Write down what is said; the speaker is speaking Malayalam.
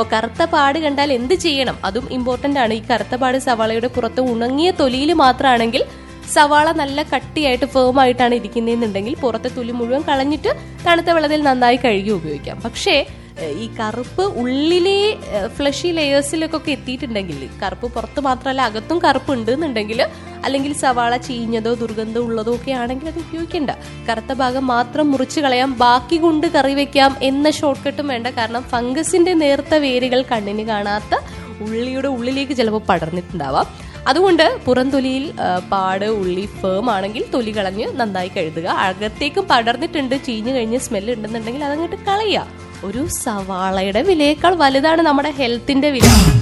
അപ്പോൾ കറുത്ത പാട് കണ്ടാൽ എന്ത് ചെയ്യണം അതും ഇമ്പോർട്ടന്റ് ആണ് ഈ കറുത്ത പാട് സവാളയുടെ പുറത്ത് ഉണങ്ങിയ തൊലിയിൽ മാത്രമാണെങ്കിൽ സവാള നല്ല കട്ടിയായിട്ട് ഫേം ആയിട്ടാണ് ഇരിക്കുന്നതെന്നുണ്ടെങ്കിൽ പുറത്തെ തൊലി മുഴുവൻ കളഞ്ഞിട്ട് തണുത്ത വെള്ളത്തിൽ നന്നായി കഴുകി ഉപയോഗിക്കാം പക്ഷേ ഏഹ്, ഈ കറുപ്പ് ഉള്ളിലെ ഫ്ലഷി ലെയേഴ്സിലൊക്കെ എത്തിയിട്ടുണ്ടെങ്കിൽ കറുപ്പ് പുറത്ത് മാത്രമല്ല അകത്തും കറുപ്പ് ഉണ്ട് എന്നുണ്ടെങ്കിൽ അല്ലെങ്കിൽ സവാള ചീഞ്ഞതോ ദുർഗന്ധം ഉള്ളതോ ഒക്കെ ആണെങ്കിൽ അത് ഉപയോഗിക്കണ്ട കറുത്ത ഭാഗം മാത്രം മുറിച്ച് കളയാം ബാക്കി കൊണ്ട് കറി വെക്കാം എന്ന ഷോർട്ട് കട്ടും വേണ്ട കാരണം ഫംഗസിന്റെ നേർത്ത വേരുകൾ കണ്ണിന് കാണാത്ത ഉള്ളിയുടെ ഉള്ളിലേക്ക് ചിലപ്പോൾ പടർന്നിട്ടുണ്ടാവാം അതുകൊണ്ട് പുറംതൊലിയിൽ ആ, പാട് ഉള്ളി ഫേം ആണെങ്കിൽ തൊലി കളഞ്ഞ് നന്നായി കഴുകുക അകത്തേക്കും പടർന്നിട്ടുണ്ട് ചീഞ്ഞു കഴിഞ്ഞ് സ്മെല്ല് ഉണ്ടെന്നുണ്ടെങ്കിൽ അതങ്ങോട്ട് കളയുക ഒരു സവാളയുടെ വിലയേക്കാൾ വലുതാണ് നമ്മുടെ ഹെൽത്തിന്റെ വില